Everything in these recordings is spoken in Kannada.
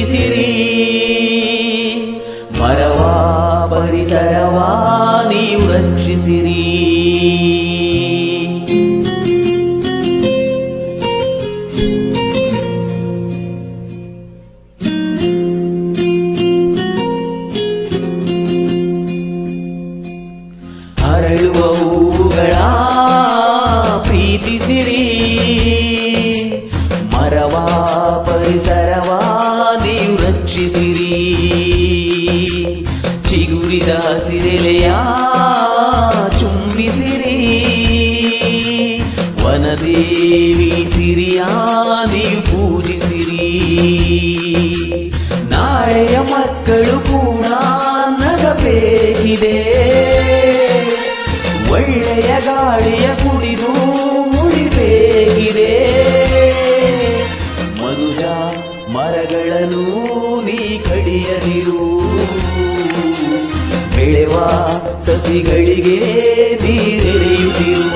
ಪ್ರೀತಿಸಿರಿ ಮರವಾ ಪರಿಸರವಾ ನೀವು ರಕ್ಷಿಸಿರಿ ಹರಳುವ ಹೂಗಳ ಪ್ರೀತಿಸಿರಿ ಮರವಾ ಪರಿಸರವಾ ನೀವು ರಕ್ಷಿಸಿರಿ ಚಿಗುರಿದ ಸಿರೆಲೆಯ ಚುಂಬಿಸಿರಿ ವನದೇವಿ ಸಿರಿಯ ನೀವು ಪೂಜಿಸಿರಿ ನಾಳೆಯ ಮಕ್ಕಳು ಕೂಡ ನಗಬೇಕಿದೆ ಒಳ್ಳೆಯ ಗಾಳಿಯ ಕುಡಿದು ಉಳಿಬೇಕಿದೆ ಮನುಜ ಮರಗಳನ್ನು ನೀ ಕಡಿಯದಿರು ಬೆಳೆವ ಸಸಿಗಳಿಗೆ ನೀರೆರೆಯುತ್ತಿರು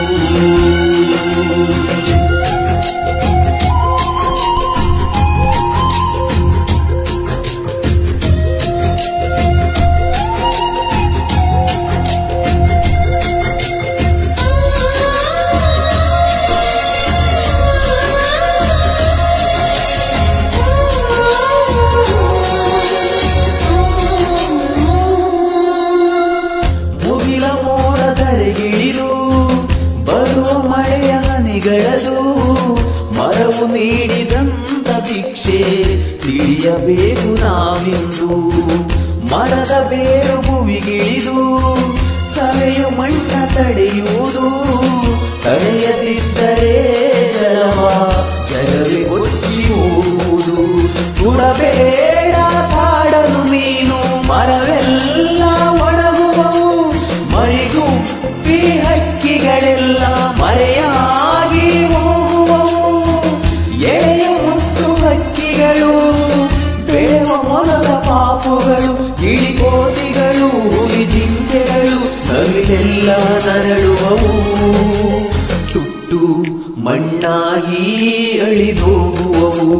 ಮುಗಿಲ ಮೋಡ ಧರೆಗಿಳಿದು ಬರುವ ಮಳೆಯ ಹನಿಗಳದು ಮರವು ನೀಡಿದಂತ ಭಿಕ್ಷೆ ತಿಳಿಯಬೇಕು ನಾವಿಂದು ಮರದ ಬೇರು ಭುವಿಗಿಳಿದು ಸವೆಯು ಮಣ್ಣ ತಡೆಯುವುದು ತಡೆಯದಿದ್ದರೆ ಜಲವ ಜಲವೇ ಕೊಚ್ಚಿ ಹೋಗುವುದು ಸುಡಬೇಡ ಕಾಡಲು ನೀನು ಮರವೆಲ್ಲ ಒಣಗುವವು ಮರಿಗೂ ಈ ಹಕ್ಕಿಗಳೆಲ್ಲ ಮರೆಯಾಗಿ ಹೋಗುವವು ಎಳೆಯ ಮುತ್ತು ಹಕ್ಕಿಗಳು ಬೆಳೆವ ಮೊಲದ ಪಾಪುಗಳು ಇಳಿಕೋತಿಗಳು ಹುಲಿ ಜಿಂಕೆಗಳು ನವಿಲೆಲ್ಲ ನರಳುವವು ಸುಟ್ಟು ಮಣ್ಣಾಗಿ ಅಳಿದೋಗುವವು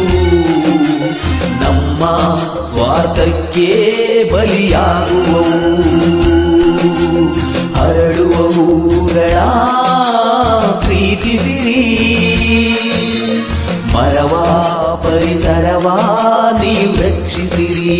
ನಮ್ಮ ಸ್ವಾರ್ಥಕ್ಕೆ ಬಲಿಯಾಗುವವು ಹರಡುವ ಹೂಗಳ ಪ್ರೀತಿಸಿರಿ ಮರವಾ ಪರಿಸರವಾ ನೀವು ರಕ್ಷಿಸಿರಿ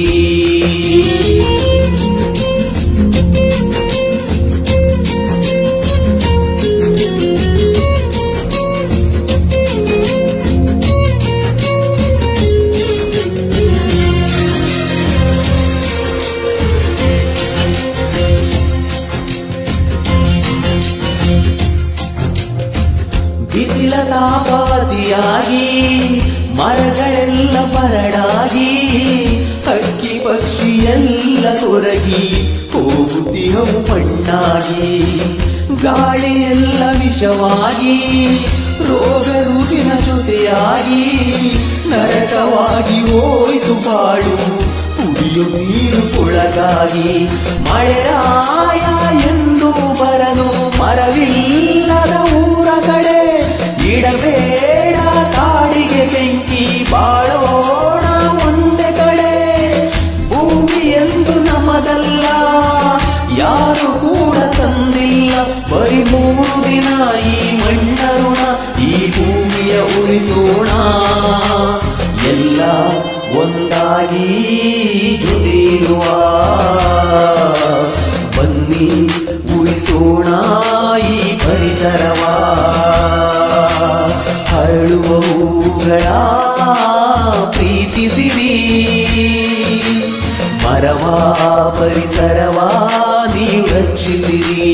ಬಿಸಿಲ ತಾಪಾತಿಯಾಗಿ ಮರಗಳೆಲ್ಲ ಬರಡಾಗಿ ಹಕ್ಕಿ ಪಕ್ಷಿ ಎಲ್ಲ ಕೊರಗಿ ಹೋಗುತ್ತಿಹವು ಮಣ್ಣಾಗಿ ಗಾಳಿಯೆಲ್ಲ ವಿಷವಾಗಿ ರೋಗ ರುಜಿನ ಜೊತೆಯಾಗಿ ನರಕವಾಗಿ ಹೋಯ್ತು ಬಾಳು ಕುಡಿಯೋ ನೀರು ಕೊಳಗಾಗಿ ಮಳೆರಾಯ ಎಂದು ಬರನು ಮರವಿಲ್ಲದ ಊರ ಕಡೆ ಇಡಬೇಡ ಕಾಡಿಗೆ ಬೆಂಕಿ ಬಾಳೋಣ ಒಂದೇ ಕಡೆ ಭೂಮಿ ಎಂದು ನಮ್ಮದಲ್ಲ ಯಾರು ಕೂಡ ತಂದಿಲ್ಲ ಬರೀ ಮೂರು ದಿನ ಈ ಮಣ್ಣ ಋಣ ಈ ಭೂಮಿಯ ಉಳಿಸೋಣ ಎಲ್ಲ ಒಂದಾಗಿ ಜೊತೆಯಿರುವ ಬನ್ನಿ ಉಳಿಸೋಣ ಈ ಪರಿಸರವಾ ಹರಳುವ ಹೂಗಳ ಪ್ರೀತಿಸಿರಿ ಮರವಾ ಪರಿಸರವಾ ನೀವು ರಕ್ಷಿಸಿರಿ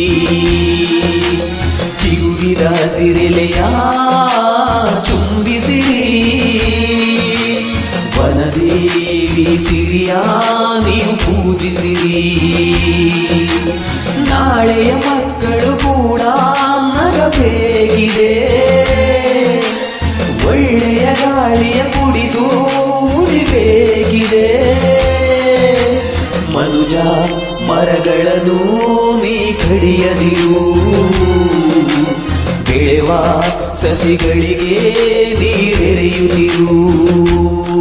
ಚಿಗುರಿದ ಸಿರಿಲೆಯ ಚುಂಬಿಸಿರಿ ವನದೇವಿ ಸಿರಿಯ ನೀವು ಪೂಜಿಸಿರಿ ನಾಳೆಯ ಮಕ್ಕಳು ಕೂಡ ನಗಬೇಕಿದೆ ಒಳ್ಳೆಯ ಗಾಳಿಯ ಕುಡಿದು ಉಳಿಬೇಕಿದೆ ಮನುಜ ಮರಗಳನ್ನು ನೀ ಕಡಿಯದಿರು ಬೆಳೆವ ಸಸಿಗಳಿಗೆ ನೀರೆರೆಯುತ್ತಿರು